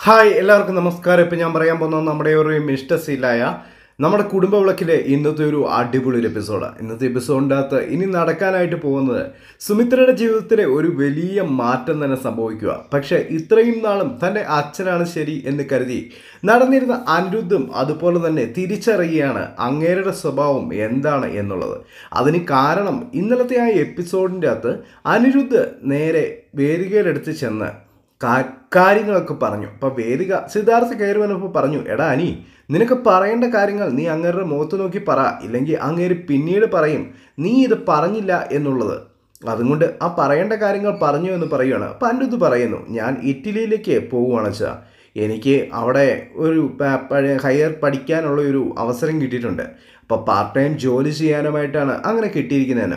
hi എല്ലാവർക്കും നമസ്കാരം ഇപ്പം ഞാൻ പറയാൻ പോകുന്നത് നമ്മുടെ ഒരു മിസ്റ്റർ സീലായ നമ്മുടെ കുടുംബ വിളക്കിലെ ഇന്നത്തെ ഒരു അടിപൊളി ഒരു എപ്പിസോഡാണ് ഇന്നത്തെ എപ്പിസോഡിൻ്റെ അകത്ത് ഇനി നടക്കാനായിട്ട് പോകുന്നത് സുമിത്രയുടെ ജീവിതത്തിലെ ഒരു വലിയ മാറ്റം തന്നെ സംഭവിക്കുക പക്ഷേ ഇത്രയും നാളും തൻ്റെ അച്ഛനാണ് ശരി എന്ന് കരുതി നടന്നിരുന്ന അനിരുദ്ധും അതുപോലെ തന്നെ തിരിച്ചറിയുകയാണ് അങ്ങേരുടെ സ്വഭാവം എന്താണ് എന്നുള്ളത് അതിന് കാരണം ഇന്നലത്തെ ആ എപ്പിസോഡിൻ്റെ അകത്ത് അനിരുദ്ധ് നേരെ വേദികയിലെടുത്ത് ചെന്ന് കാ- കാര്യങ്ങളൊക്കെ പറഞ്ഞു അപ്പൊ വേദിക സിദ്ധാർത്ഥ കയറി വന്നപ്പോൾ പറഞ്ഞു എടാ അനി നിനക്ക് പറയേണ്ട കാര്യങ്ങൾ നീ അങ്ങേരുടെ മുഖത്ത് നോക്കി പറ ഇല്ലെങ്കിൽ അങ്ങേര് പിന്നീട് പറയും നീ ഇത് പറഞ്ഞില്ല എന്നുള്ളത് അതുകൊണ്ട് ആ പറയേണ്ട കാര്യങ്ങൾ പറഞ്ഞു എന്ന് പറയുകയാണ് അപ്പം അനിരുദ്ധ് പറയുന്നു ഞാൻ ഇറ്റലിയിലേക്ക് പോവുകയാണ് വെച്ചാൽ എനിക്ക് അവിടെ ഒരു പ- പഴയ ഹയർ പഠിക്കാനുള്ള ഒരു അവസരം കിട്ടിയിട്ടുണ്ട് അപ്പോൾ പാർട്ട് ടൈം ജോലി ചെയ്യാനുമായിട്ടാണ് അങ്ങനെ കിട്ടിയിരിക്കുന്നതിന്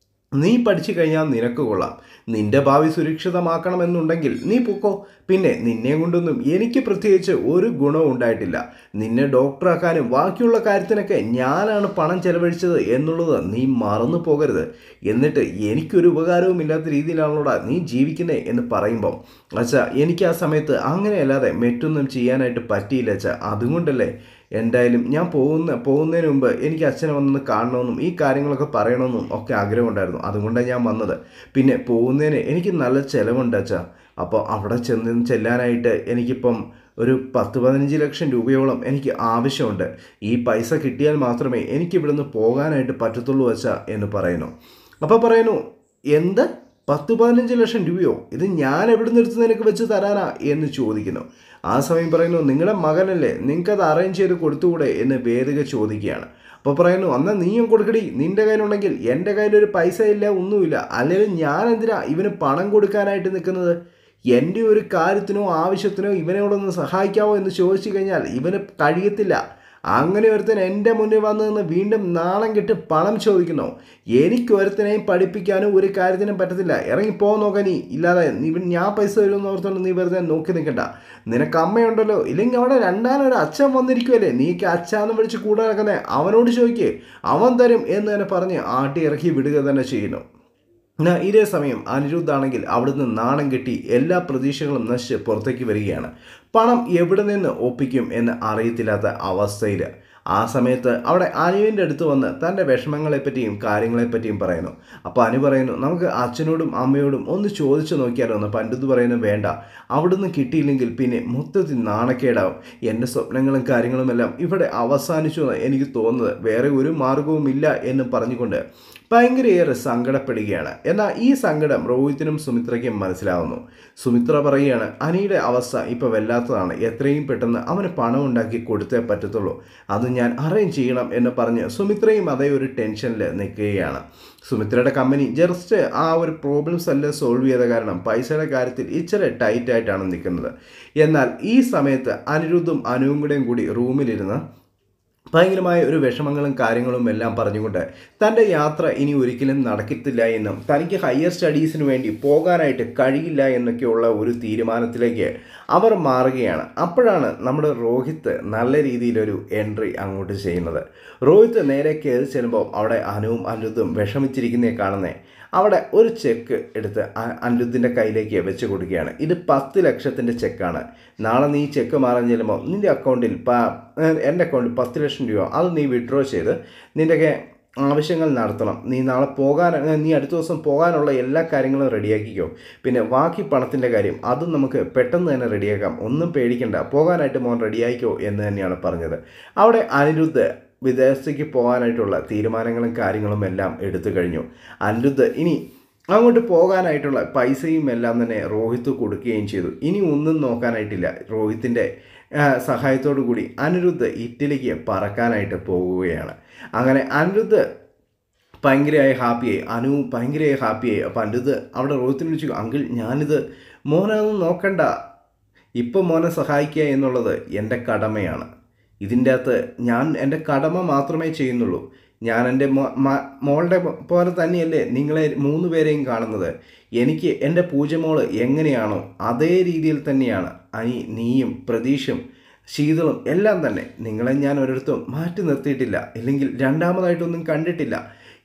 നീ പഠിച്ചു കഴിഞ്ഞാൽ നിനക്ക് കൊള്ളാം നിന്റെ ഭാവി സുരക്ഷിതമാക്കണമെന്നുണ്ടെങ്കിൽ നീ പൊക്കോ പിന്നെ നിന്നെ കൊണ്ടൊന്നും എനിക്ക് പ്രത്യേകിച്ച് ഒരു ഗുണവും ഉണ്ടായിട്ടില്ല നിന്നെ ഡോക്ടറാക്കാനും ബാക്കിയുള്ള കാര്യത്തിനൊക്കെ ഞാനാണ് പണം ചെലവഴിച്ചത് എന്നുള്ളത് നീ മറന്നു പോകരുത് എന്നിട്ട് എനിക്കൊരു ഉപകാരവും ഇല്ലാത്ത രീതിയിലാണല്ലോടാ നീ ജീവിക്കുന്നേ എന്ന് പറയുമ്പോൾ അച്ഛാ എനിക്ക് ആ സമയത്ത് അങ്ങനെയല്ലാതെ മറ്റൊന്നും ചെയ്യാനായിട്ട് പറ്റിയില്ല അച്ഛാ അതുകൊണ്ടല്ലേ എന്തായാലും ഞാൻ പോകുന്ന പോകുന്നതിന് മുമ്പ് എനിക്ക് അച്ഛനെ വന്നൊന്ന് കാണണമെന്നും ഈ കാര്യങ്ങളൊക്കെ പറയണമെന്നും ഒക്കെ ആഗ്രഹമുണ്ടായിരുന്നു അതുകൊണ്ടാണ് ഞാൻ വന്നത് പിന്നെ പോകുന്നതിന് എനിക്ക് നല്ല ചിലവുണ്ട് അച്ഛാ അപ്പോൾ അവിടെ ചെന്ന് ചെല്ലാനായിട്ട് എനിക്കിപ്പം ഒരു പത്ത് പതിനഞ്ച് ലക്ഷം രൂപയോളം എനിക്ക് ആവശ്യമുണ്ട് ഈ പൈസ കിട്ടിയാൽ മാത്രമേ എനിക്ക് ഇവിടുന്ന് പോകാനായിട്ട് പറ്റത്തുള്ളൂ അച്ഛാ എന്ന് പറയുന്നു അപ്പോൾ പറയുന്നു എന്ത് പത്ത് പതിനഞ്ച് ലക്ഷം രൂപയോ ഇത് ഞാൻ എവിടെ നിന്ന് എടുത്ത് നിനക്ക് വെച്ച് തരാനാ എന്ന് ചോദിക്കുന്നു ആ സമയം പറയുന്നു നിങ്ങളുടെ മകനല്ലേ നിങ്ങൾക്കത് അറേഞ്ച് ചെയ്ത് കൊടുത്തുകൂടെ എന്ന് വേദിക ചോദിക്കുകയാണ് അപ്പോൾ പറയുന്നു എന്നാൽ നീയും കൊടുക്കടി നിന്റെ കയ്യിലുണ്ടെങ്കിൽ എൻ്റെ കയ്യിലൊരു പൈസ ഇല്ല ഒന്നുമില്ല അല്ലെങ്കിൽ ഞാൻ എന്തിനാ ഇവന് പണം കൊടുക്കാനായിട്ട് നിൽക്കുന്നത് എൻ്റെ ഒരു കാര്യത്തിനോ ആവശ്യത്തിനോ ഇവനോടൊന്ന് സഹായിക്കാവോ എന്ന് ചോദിച്ചു കഴിഞ്ഞാൽ ഇവന് കഴിയത്തില്ല അങ്ങനെ ഒരുത്തൻ എൻ്റെ മുന്നിൽ വന്നു നിന്ന് വീണ്ടും നാണം കെട്ട് പണം ചോദിക്കുന്നു എനിക്ക് ഒരുത്തനെയും പഠിപ്പിക്കാനും ഒരു കാര്യത്തിനും പറ്റത്തില്ല ഇറങ്ങി പോ നോക്കാൻ നീ ഇല്ലാതെ നീ ഇവൻ ഞാൻ പൈസ തരുമെന്ന് ഓർത്തോണ്ട് നീ വെറുതെ നോക്കി നിൽക്കണ്ട നിനക്ക് അമ്മയുണ്ടല്ലോ ഇല്ലെങ്കിൽ അവിടെ രണ്ടാനൊരു അച്ഛൻ വന്നിരിക്കുമല്ലേ നീക്ക് അച്ഛാന്ന് വിളിച്ച് കൂടെ നടക്കുന്നേ അവനോട് ചോദിക്കേ അവൻ തരും എന്ന് തന്നെ പറഞ്ഞ് ആട്ടി ഇറക്കി വിടുക തന്നെ ചെയ്യുന്നു എന്നാ ഇതേ സമയം അനിരുദ്ധ് ആണെങ്കിൽ അവിടുന്ന് നാണം കെട്ടി എല്ലാ പ്രതീക്ഷകളും നശിച്ച് പുറത്തേക്ക് വരികയാണ് പണം എവിടെ നിന്ന് ഒപ്പിക്കും എന്ന് അറിയത്തില്ലാത്ത അവസ്ഥയിൽ ആ സമയത്ത് അവിടെ അനുവിൻ്റെ അടുത്ത് വന്ന് തൻ്റെ വിഷമങ്ങളെപ്പറ്റിയും കാര്യങ്ങളെപ്പറ്റിയും പറയുന്നു അപ്പോൾ അനു പറയുന്നു നമുക്ക് അച്ഛനോടും അമ്മയോടും ഒന്ന് ചോദിച്ചു നോക്കിയാലോ എന്ന് പണ്ടിത് പറയുന്നു വേണ്ട അവിടുന്ന് കിട്ടിയില്ലെങ്കിൽ പിന്നെ മൊത്തത്തിൽ നാണക്കേടാവും എൻ്റെ സ്വപ്നങ്ങളും കാര്യങ്ങളുമെല്ലാം ഇവിടെ അവസാനിച്ചു എന്ന് എനിക്ക് തോന്നുന്നത് വേറെ ഒരു മാർഗവും ഇല്ല എന്ന് പറഞ്ഞുകൊണ്ട് ഭയങ്കരയേറെ സങ്കടപ്പെടുകയാണ് എന്നാൽ ഈ സങ്കടം രോഹിത്തിനും സുമിത്രയ്ക്കും മനസ്സിലാവുന്നു സുമിത്ര പറയുകയാണ് അനിയുടെ അവസ്ഥ ഇപ്പോൾ വല്ലാത്തതാണ് എത്രയും പെട്ടെന്ന് അവന് പണം ഉണ്ടാക്കി കൊടുത്തേ പറ്റത്തുള്ളൂ അത് ഞാൻ അറേഞ്ച് ചെയ്യണം എന്ന് പറഞ്ഞ് സുമിത്രയും അതേ ഒരു ടെൻഷനിൽ നിൽക്കുകയാണ് സുമിത്രയുടെ കമ്പനി ജസ്റ്റ് ആ ഒരു പ്രോബ്ലംസ് എല്ലാം സോൾവ് ചെയ്ത കാരണം പൈസയുടെ കാര്യത്തിൽ ഇച്ചിരി ടൈറ്റ് ആയിട്ടാണ് നിൽക്കുന്നത് എന്നാൽ ഈ സമയത്ത് അനിരുദ്ധും അനുവും കൂടെയും കൂടി റൂമിലിരുന്ന് ഭയങ്കരമായ ഒരു വിഷമങ്ങളും കാര്യങ്ങളും എല്ലാം പറഞ്ഞുകൊണ്ട് തൻ്റെ യാത്ര ഇനി ഒരിക്കലും നടക്കത്തില്ല എന്നും തനിക്ക് ഹയർ സ്റ്റഡീസിന് വേണ്ടി പോകാനായിട്ട് കഴിയില്ല എന്നൊക്കെയുള്ള ഒരു തീരുമാനത്തിലേക്ക് അവർ മാറുകയാണ് അപ്പോഴാണ് നമ്മുടെ രോഹിത്ത് നല്ല രീതിയിലൊരു എൻട്രി അങ്ങോട്ട് ചെയ്യുന്നത് രോഹിത്ത് നേരെ കയറി ചെല്ലുമ്പോൾ അവിടെ അനുവും അനിരുദ്ധും വിഷമിച്ചിരിക്കുന്നേ കാണുന്നേ അവിടെ ഒരു ചെക്ക് എടുത്ത് അ- അനിരുദ്ധിൻ്റെ കയ്യിലേക്ക് വെച്ച് കൊടുക്കുകയാണ് ഇത് പത്ത് ലക്ഷത്തിൻ്റെ ചെക്കാണ് നാളെ നീ ചെക്ക് മാറാൻ ചെല്ലുമ്പോൾ നിൻ്റെ അക്കൗണ്ടിൽ പ എൻ്റെ അക്കൗണ്ടിൽ പത്ത് ലക്ഷം രൂപ അത് നീ വിഡ്രോ ചെയ്ത് നിൻ്റെയൊക്കെ ആവശ്യങ്ങൾ നടത്തണം നീ നാളെ പോകാൻ നീ അടുത്ത ദിവസം പോകാനുള്ള എല്ലാ കാര്യങ്ങളും റെഡിയാക്കിക്കോ പിന്നെ ബാക്കി പണത്തിൻ്റെ കാര്യം അതും നമുക്ക് പെട്ടെന്ന് തന്നെ റെഡിയാക്കാം ഒന്നും പേടിക്കണ്ട പോകാനായിട്ട് മോൻ റെഡിയായിക്കോ എന്ന് തന്നെയാണ് പറഞ്ഞത് അവിടെ അനിരുദ്ധ് വിദേശത്തേക്ക് പോകാനായിട്ടുള്ള തീരുമാനങ്ങളും കാര്യങ്ങളും എല്ലാം എടുത്തു കഴിഞ്ഞു അനിരുദ്ധ് ഇനി അങ്ങോട്ട് പോകാനായിട്ടുള്ള പൈസയും എല്ലാം തന്നെ രോഹിത്ത് കൊടുക്കുകയും ചെയ്തു ഇനി ഒന്നും നോക്കാനായിട്ടില്ല രോഹിത്തിൻ്റെ സഹായത്തോടു കൂടി അനിരുദ്ധ് ഇറ്റലിക്ക് പറക്കാനായിട്ട് പോകുകയാണ് അങ്ങനെ അനിരുദ്ധ് ഭയങ്കരമായി ഹാപ്പിയായി അനു ഭയങ്കരമായി ഹാപ്പിയായി അപ്പം അനിരുദ്ധ് അവിടെ രോഹിത്തിനെ വിളിച്ചു അങ്കിൾ ഞാനിത് മോനെ ഒന്നും നോക്കണ്ട ഇപ്പം മോനെ സഹായിക്കുക എന്നുള്ളത് എൻ്റെ കടമയാണ് ഇതിൻ്റെ അകത്ത് ഞാൻ എൻ്റെ കടമ മാത്രമേ ചെയ്യുന്നുള്ളൂ ഞാൻ എൻ്റെ മോ- മ- മോളുടെ പോലെ തന്നെയല്ലേ നിങ്ങളെ മൂന്ന് പേരെയും കാണുന്നത് എനിക്ക് എൻ്റെ പൂജമോള് എങ്ങനെയാണോ അതേ രീതിയിൽ തന്നെയാണ് അനി നീയും പ്രതീഷും ശീതളും എല്ലാം തന്നെ നിങ്ങളെ ഞാൻ ഒരിടത്തും മാറ്റി നിർത്തിയിട്ടില്ല ഇല്ലെങ്കിൽ രണ്ടാമതായിട്ടൊന്നും കണ്ടിട്ടില്ല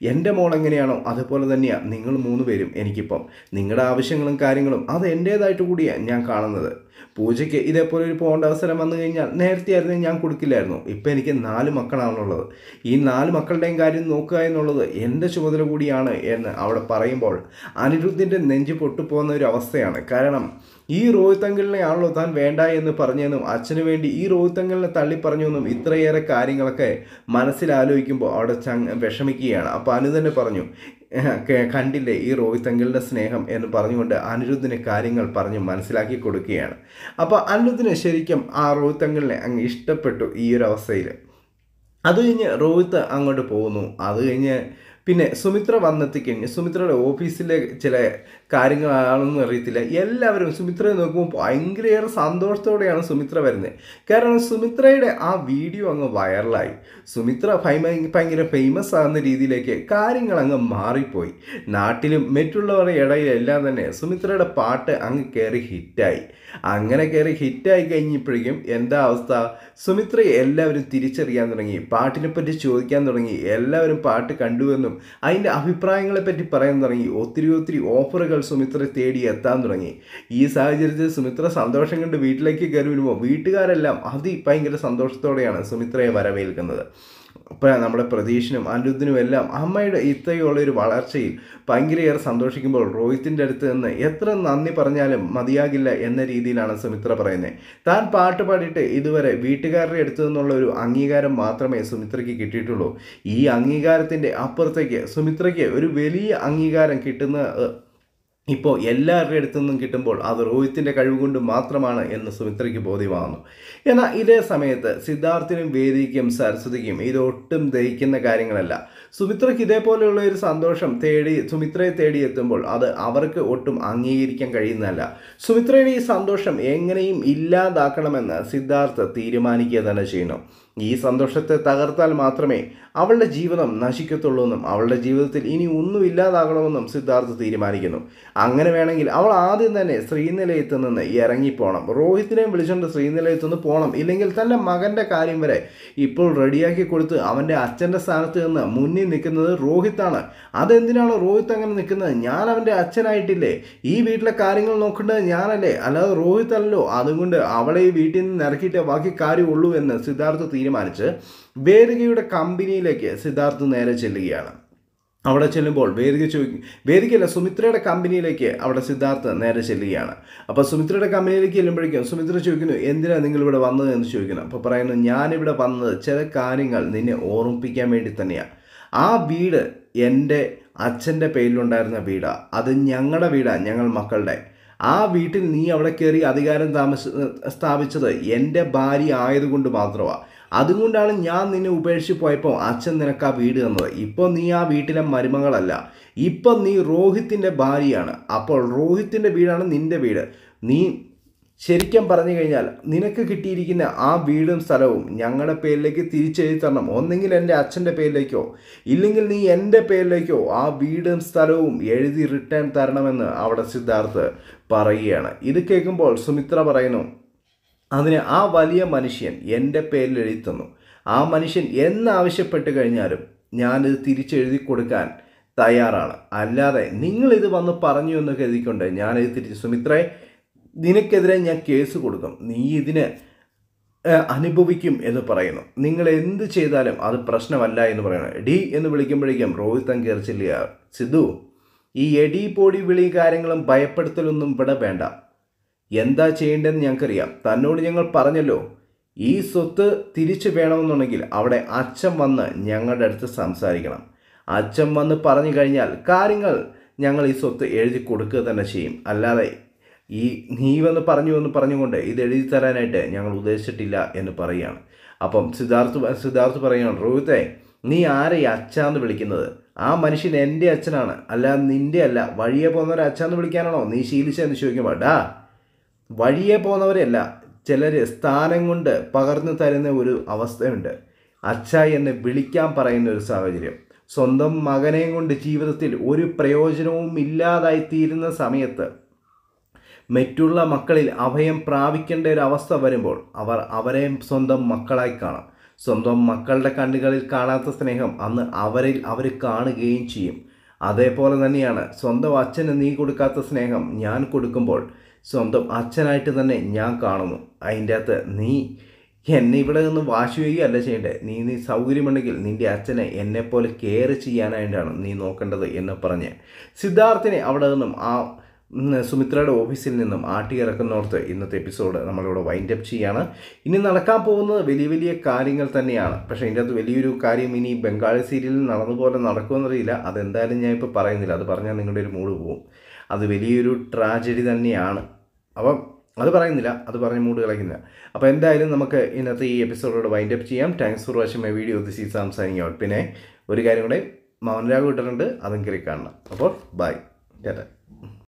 എൻ്റെ മോൾ എങ്ങനെയാണോ അതുപോലെ തന്നെയാണ് നിങ്ങൾ മൂന്ന് പേരും എനിക്കിപ്പം നിങ്ങളുടെ ആവശ്യങ്ങളും കാര്യങ്ങളും അത് എൻ്റേതായിട്ട് കൂടിയാണ് ഞാൻ കാണുന്നത് പൂജയ്ക്ക് ഇതേപോലെ ഒരു പോകേണ്ട അവസരം വന്നു കഴിഞ്ഞാൽ നേരത്തെ ആയിരുന്നു ഞാൻ കൊടുക്കില്ലായിരുന്നു ഇപ്പം എനിക്ക് നാല് മക്കളാണുള്ളത് ഈ നാല് മക്കളുടെയും കാര്യം നോക്കുക എന്നുള്ളത് എൻ്റെ ചുമതല കൂടിയാണ് എന്ന് അവിടെ പറയുമ്പോൾ അനിരുദ്ധിൻ്റെ നെഞ്ച് പൊട്ടുപോകുന്ന ഒരു അവസ്ഥയാണ് കാരണം ഈ റോഹിത് അങ്കിളിനെ ആണല്ലോ താൻ വേണ്ട എന്ന് പറഞ്ഞെന്നും അച്ഛന് വേണ്ടി ഈ റോഹിത് അങ്കിളിനെ തള്ളി പറഞ്ഞെന്നും ഇത്രയേറെ കാര്യങ്ങളൊക്കെ മനസ്സിലാലോചിക്കുമ്പോൾ അവിടെ ചങ് വിഷമിക്കുകയാണ് അപ്പോൾ അനു തന്നെ പറഞ്ഞു "ഏഹ്, ക- കണ്ടില്ലേ ഈ റോഹിത് അങ്കിളിൻ്റെ സ്നേഹം എന്ന് പറഞ്ഞുകൊണ്ട് അനിരുദ്ധിന് കാര്യങ്ങൾ പറഞ്ഞ് മനസ്സിലാക്കി കൊടുക്കുകയാണ് അപ്പോൾ അനിരുദ്ധിന് ശരിക്കും ആ റോഹിത് അങ്കിളിനെ അങ്ങ് ഇഷ്ടപ്പെട്ടു ഈ ഒരു അവസ്ഥയിൽ അത് കഴിഞ്ഞ് രോഹിത്ത് അങ്ങോട്ട് പോകുന്നു അത് കഴിഞ്ഞ് പിന്നെ സുമിത്ര വന്നെത്തിക്കഴിഞ്ഞ് സുമിത്രയുടെ ഓഫീസിലെ ചില കാര്യങ്ങളാണെന്ന് അറിയത്തില്ല എല്ലാവരും സുമിത്രയെ നോക്കുമ്പോൾ ഭയങ്കരയേറെ സന്തോഷത്തോടെയാണ് സുമിത്ര വരുന്നത് കാരണം സുമിത്രയുടെ ആ വീഡിയോ അങ്ങ് വൈറലായി സുമിത്ര ഭയ- ഭയങ്കര ഫേമസ് ആകുന്ന രീതിയിലേക്ക് കാര്യങ്ങൾ അങ്ങ് മാറിപ്പോയി നാട്ടിലും മറ്റുള്ളവരുടെ ഇടയിലെല്ലാം തന്നെ സുമിത്രയുടെ പാട്ട് അങ്ങ് കയറി ഹിറ്റായി അങ്ങനെ കയറി ഹിറ്റായി കഴിഞ്ഞപ്പോഴേക്കും എന്താ അവസ്ഥ സുമിത്രയെ എല്ലാവരും തിരിച്ചറിയാൻ തുടങ്ങി പാട്ടിനെ പറ്റി ചോദിക്കാൻ തുടങ്ങി എല്ലാവരും പാട്ട് കണ്ടുവെന്നും അതിൻ്റെ അഭിപ്രായങ്ങളെ പറ്റി പറയാൻ തുടങ്ങി ഒത്തിരി ഒത്തിരി ഓഫറുകൾ സുമിത്ര തേടി എത്താൻ തുടങ്ങി ഈ സാഹചര്യത്തിൽ സുമിത്ര സന്തോഷം കൊണ്ട് വീട്ടിലേക്ക് കയറി വരുമ്പോൾ വീട്ടുകാരെല്ലാം അതി ഭയങ്കര സന്തോഷത്തോടെയാണ് സുമിത്രയെ വരവേൽക്കുന്നത് അപ്പോൾ നമ്മുടെ പ്രതീഷിനും അനിരുദ്ധിനും എല്ലാം അമ്മയുടെ ഇത്രയുള്ള ഒരു വളർച്ചയിൽ ഭയങ്കരയേറെ സന്തോഷിക്കുമ്പോൾ റോഹിത്തിൻ്റെ അടുത്ത് നിന്ന് എത്ര നന്ദി പറഞ്ഞാലും മതിയാകില്ല എന്ന രീതിയിലാണ് സുമിത്ര പറയുന്നത് താൻ പാട്ട് പാടിയിട്ട് ഇതുവരെ വീട്ടുകാരുടെ അടുത്ത് നിന്നുള്ള ഒരു അംഗീകാരം മാത്രമേ സുമിത്രയ്ക്ക് കിട്ടിയിട്ടുള്ളൂ ഈ അംഗീകാരത്തിൻ്റെ അപ്പുറത്തേക്ക് സുമിത്രയ്ക്ക് ഒരു വലിയ അംഗീകാരം കിട്ടുന്ന ഏഹ്, ഇപ്പോൾ എല്ലാവരുടെ അടുത്തു നിന്നും കിട്ടുമ്പോൾ അത് രോഹിത്തിൻ്റെ കഴിവ് കൊണ്ട് മാത്രമാണ് എന്ന് സുമിത്രയ്ക്ക് ബോധ്യമാകുന്നു എന്നാൽ ഇതേ സമയത്ത് സിദ്ധാർത്ഥിനും വേദിക്കും സരസ്വതിക്കും ഇത് ഒട്ടും ദഹിക്കുന്ന കാര്യങ്ങളല്ല സുമിത്രയ്ക്ക് ഇതേപോലെയുള്ള ഒരു സന്തോഷം തേടി സുമിത്രയെ തേടി എത്തുമ്പോൾ അത് അവർക്ക് ഒട്ടും അംഗീകരിക്കാൻ കഴിയുന്നതല്ല സുമിത്രയുടെ ഈ സന്തോഷം എങ്ങനെയും ഇല്ലാതാക്കണമെന്ന് സിദ്ധാർത്ഥ് തീരുമാനിക്കുക തന്നെ ചെയ്യുന്നു ഈ സന്തോഷത്തെ തകർത്താൽ മാത്രമേ അവളുടെ ജീവിതം നശിക്കത്തുള്ളൂ എന്നും അവളുടെ ജീവിതത്തിൽ ഇനി ഒന്നും ഇല്ലാതാകണമെന്നും സിദ്ധാർത്ഥ് തീരുമാനിക്കുന്നു അങ്ങനെ വേണമെങ്കിൽ അവൾ ആദ്യം തന്നെ ശ്രീനിലയത്ത് നിന്ന് ഇറങ്ങിപ്പോണം രോഹിത്തിനെയും വിളിച്ചുകൊണ്ട് ശ്രീനിലയത്ത് നിന്ന് പോകണം ഇല്ലെങ്കിൽ തൻ്റെ മകൻ്റെ കാര്യം വരെ ഇപ്പോൾ റെഡിയാക്കി കൊടുത്ത് അവൻ്റെ അച്ഛൻ്റെ സ്ഥാനത്ത് നിന്ന് മുന്നിൽ നിൽക്കുന്നത് രോഹിത്താണ് അതെന്തിനാണ് രോഹിത്ത് അങ്ങനെ നിൽക്കുന്നത് ഞാൻ അവൻ്റെ അച്ഛനായിട്ടില്ലേ ഈ വീട്ടിലെ കാര്യങ്ങൾ നോക്കേണ്ടത് ഞാനല്ലേ അല്ലാതെ രോഹിത് അല്ലല്ലോ അതുകൊണ്ട് അവളെ ഈ വീട്ടിൽ നിന്ന് ഇറക്കിയിട്ടേ ബാക്കി കാര്യമുള്ളൂ എന്ന് സിദ്ധാർത്ഥ് തീരുമാനിച്ച് വേദികയുടെ കമ്പനിയിലേക്ക് സിദ്ധാർത്ഥ് നേരെ ചെല്ലുകയാണ് അവിടെ ചെല്ലുമ്പോൾ വേദിക ചോദിക്കും വേദികയല്ല സുമിത്രയുടെ കമ്പനിയിലേക്ക് അവിടെ സിദ്ധാർത്ഥ് നേരെ ചെല്ലുകയാണ് അപ്പോൾ സുമിത്രയുടെ കമ്പനിയിലേക്ക് ചെല്ലുമ്പോഴേക്കും സുമിത്ര ചോദിക്കുന്നു എന്തിനാണ് നിങ്ങൾ ഇവിടെ വന്നത് എന്ന് ചോദിക്കുന്നു അപ്പോൾ പറയുന്നു ഞാനിവിടെ വന്നത് ചില കാര്യങ്ങൾ നിന്നെ ഓർമ്മിപ്പിക്കാൻ വേണ്ടി തന്നെയാണ് ആ വീട് എൻ്റെ അച്ഛൻ്റെ പേരിലുണ്ടായിരുന്ന വീടാണ് അത് ഞങ്ങളുടെ വീടാണ് ഞങ്ങൾ മക്കളുടെ ആ വീട്ടിൽ നീ അവിടെ കയറി അധികാരം താമസ സ്ഥാപിച്ചത് എൻ്റെ ഭാര്യ ആയതുകൊണ്ട് മാത്രമാണ് അതുകൊണ്ടാണ് ഞാൻ നിന്നെ ഉപേക്ഷിച്ച് പോയപ്പോൾ അച്ഛൻ നിനക്ക് ആ വീട് തന്നത് ഇപ്പോൾ നീ ആ വീട്ടിലെ മരുമകളല്ല ഇപ്പം നീ രോഹിത്തിൻ്റെ ഭാര്യയാണ് അപ്പോൾ രോഹിത്തിൻ്റെ വീടാണ് നിൻ്റെ വീട് നീ ശരിക്കും പറഞ്ഞു കഴിഞ്ഞാൽ നിനക്ക് കിട്ടിയിരിക്കുന്ന ആ വീടും സ്ഥലവും ഞങ്ങളുടെ പേരിലേക്ക് തിരിച്ചെഴുതി തരണം ഒന്നെങ്കിൽ എൻ്റെ അച്ഛൻ്റെ പേരിലേക്കോ ഇല്ലെങ്കിൽ നീ എൻ്റെ പേരിലേക്കോ ആ വീടും സ്ഥലവും എഴുതി റിട്ടേൺ തരണമെന്ന് അവിടെ സിദ്ധാർത്ഥ് പറയുകയാണ് ഇത് കേൾക്കുമ്പോൾ സുമിത്ര പറയുന്നു അതിന് ആ വലിയ മനുഷ്യൻ എൻ്റെ പേരിൽ എഴുതി തന്നു ആ മനുഷ്യൻ എന്നാവശ്യപ്പെട്ട് കഴിഞ്ഞാലും ഞാനിത് തിരിച്ചെഴുതി കൊടുക്കാൻ തയ്യാറാണ് അല്ലാതെ നിങ്ങളിത് വന്ന് പറഞ്ഞു എന്ന് കരുതിക്കൊണ്ട് ഞാനിത് തിരിച്ച് സുമിത്രയെ നിനക്കെതിരെ ഞാൻ കേസ് കൊടുക്കും നീ ഇതിന് ഏഹ്, അനുഭവിക്കും എന്ന് പറയുന്നു നിങ്ങൾ എന്ത് ചെയ്താലും അത് പ്രശ്നമല്ല എന്ന് പറയുന്നു ഡി എന്ന് വിളിക്കുമ്പോഴേക്കും രോഹിത് അങ്കേർച്ചില്ല സിദ്ധു ഈ എടി പൊടി വിളി കാര്യങ്ങളും ഭയപ്പെടുത്തലൊന്നും ഇവിടെ വേണ്ട എന്താ ചെയ്യേണ്ടതെന്ന് ഞങ്ങൾക്കറിയാം തന്നോട് ഞങ്ങൾ പറഞ്ഞല്ലോ ഈ സ്വത്ത് തിരിച്ചു വേണമെന്നുണ്ടെങ്കിൽ അവിടെ അച്ഛൻ വന്ന് ഞങ്ങളുടെ അടുത്ത് സംസാരിക്കണം അച്ഛൻ വന്ന് പറഞ്ഞു കഴിഞ്ഞാൽ കാര്യങ്ങൾ ഞങ്ങൾ ഈ സ്വത്ത് എഴുതി കൊടുക്കുക തന്നെ ചെയ്യും അല്ലാതെ ഈ നീ വന്ന് പറഞ്ഞു എന്ന് പറഞ്ഞുകൊണ്ട് ഇത് എഴുതി തരാനായിട്ട് ഞങ്ങൾ ഉദ്ദേശിച്ചിട്ടില്ല എന്ന് പറയുകയാണ് അപ്പം സിദ്ധാർത്ഥ് പ- സിദ്ധാർത്ഥ് പറയുകയാണ് രോഹിത്തെ നീ ആരെ ഈ അച്ഛാന്ന് വിളിക്കുന്നത് ആ മനുഷ്യൻ എൻ്റെ അച്ഛനാണ് അല്ല നിൻ്റെ അല്ല വഴിയെ പോകുന്നവരെ അച്ഛാന്ന് വിളിക്കാനാണോ നീ ശീലിച്ചതെന്ന് ചോദിക്കുമ്പോൾ ഡാ വഴിയെ പോകുന്നവരല്ല ചിലർ സ്ഥാനം കൊണ്ട് പകർന്നു തരുന്ന ഒരു അവസ്ഥയുണ്ട് അച്ഛ എന്ന് വിളിക്കാൻ പറയുന്ന ഒരു സാഹചര്യം സ്വന്തം മകനെയും കൊണ്ട് ജീവിതത്തിൽ ഒരു പ്രയോജനവും ഇല്ലാതായി തീരുന്ന സമയത്ത് മറ്റുള്ള മക്കളിൽ അഭയം പ്രാപിക്കേണ്ട ഒരു അവസ്ഥ വരുമ്പോൾ അവർ അവരെയും സ്വന്തം മക്കളായി കാണാം സ്വന്തം മക്കളുടെ കണ്ണുകളിൽ കാണാത്ത സ്നേഹം അന്ന് അവരിൽ അവർ കാണുകയും ചെയ്യും അതേപോലെ തന്നെയാണ് സ്വന്തം അച്ഛന് നീ കൊടുക്കാത്ത സ്നേഹം ഞാൻ കൊടുക്കുമ്പോൾ സ്വന്തം അച്ഛനായിട്ട് തന്നെ ഞാൻ കാണുന്നു അതിൻ്റെ അകത്ത് നീ എന്നെ ഇവിടെ നിന്ന് വാശി വയ്ക്കുകയല്ല ചെയ്യേണ്ടത് നീ നീ സൗകര്യമുണ്ടെങ്കിൽ നിൻ്റെ അച്ഛനെ എന്നെപ്പോലെ കെയർ ചെയ്യാനായിട്ടാണ് നീ നോക്കേണ്ടത് എന്ന് പറഞ്ഞ് സിദ്ധാർത്ഥിനെ അവിടെ നിന്നും ആ ഉം, സുമിത്രയുടെ ഓഫീസിൽ നിന്നും ആട്ടി ഇറക്കുന്നോർത്ത് ഇന്നത്തെ എപ്പിസോഡ് നമ്മളിവിടെ വൈൻഡ് അപ്പ് ചെയ്യാണ് ഇനി നടക്കാൻ പോകുന്നത് വലിയ വലിയ കാര്യങ്ങൾ തന്നെയാണ് പക്ഷേ ഇതിൻ്റെ അകത്ത് വലിയൊരു കാര്യം ഇനി ബംഗാളി സീരിയലിൽ നടന്നതുപോലെ നടക്കുമെന്നറിയില്ല അതെന്തായാലും ഞാൻ ഇപ്പോൾ പറയുന്നില്ല അത് പറഞ്ഞാൽ നിങ്ങളുടെ ഒരു മൂഡ് പോകും അത് വലിയൊരു ട്രാജഡി തന്നെയാണ് അപ്പം അത് പറയുന്നില്ല അത് പറഞ്ഞ് മൂഡ് കളയുന്നില്ല അപ്പോൾ എന്തായാലും നമുക്ക് ഇന്നത്തെ ഈ എപ്പിസോഡോട് വൈൻഡ് അപ്പ് ചെയ്യാം thanks for watching my video this is സാംസാനിങ് ഔട്ട് പിന്നെ ഒരു കാര്യം കൂടെ മൗനരാഗ് ഇട്ടിട്ടുണ്ട് അതും കയറി കാണണം അപ്പോൾ ബൈ ടാറ്റ